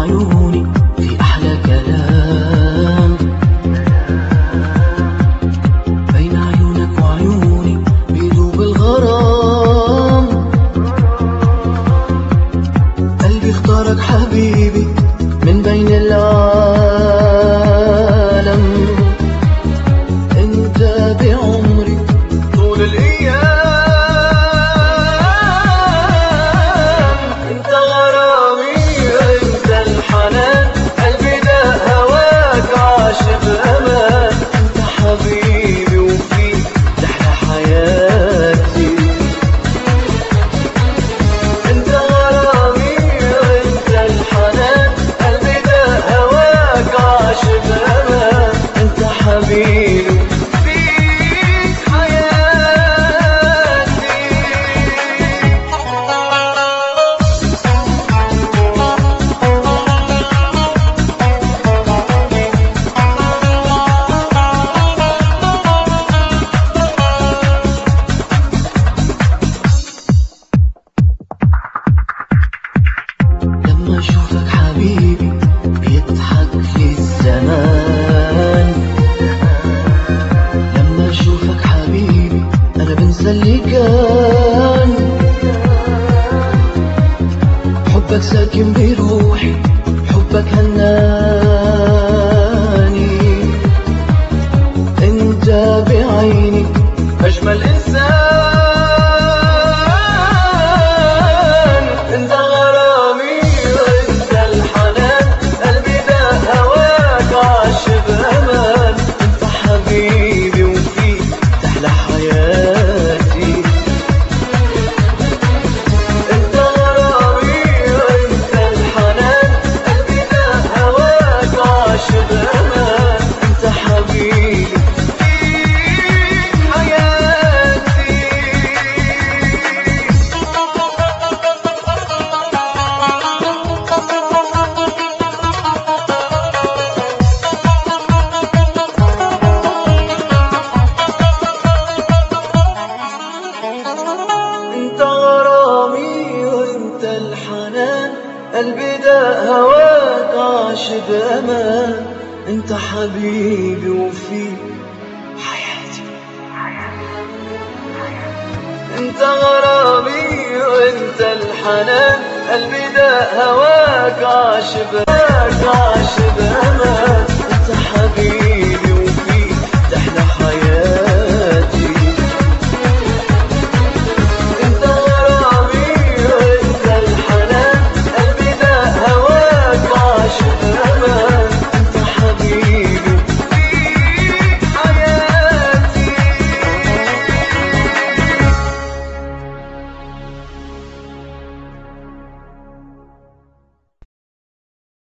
وعيوني في أحلى كلام بين عيونك وعيوني بيدوب الغرام قلبي اختارك حبيبي من بين العالم انت بعمري طول الايام انت غرامي انت الحنان قلبي ده هواك عاشق امان انت حبيبي وفيك تحلى حياتي انت غرامي انت الحنان قلبي ده هواك عاشق امان انت حبيبي فيك حياتي لما اشوفك حبيبي بيضحك لي الزمان لما اشوفك حبيبي انا بنسى اللي كان حبك ساكن بروحي حبك هناني انت بعيني اجمل انسان انت غرامي انت الحنان قلبي ده هواك عاشق امان انت حبيبي وفيك تحلى حياتي انت غرامي انت الحنان قلبي ده هواك عاشق امان انت حبيبي فيك حياتي انت غرامي وانت الحنان قلبي ده هواك عاشق امان انت حبيبي وفي حياتي انت غرامي وانت الحنان قلبي ده هواك عاشق هواك عاشق امان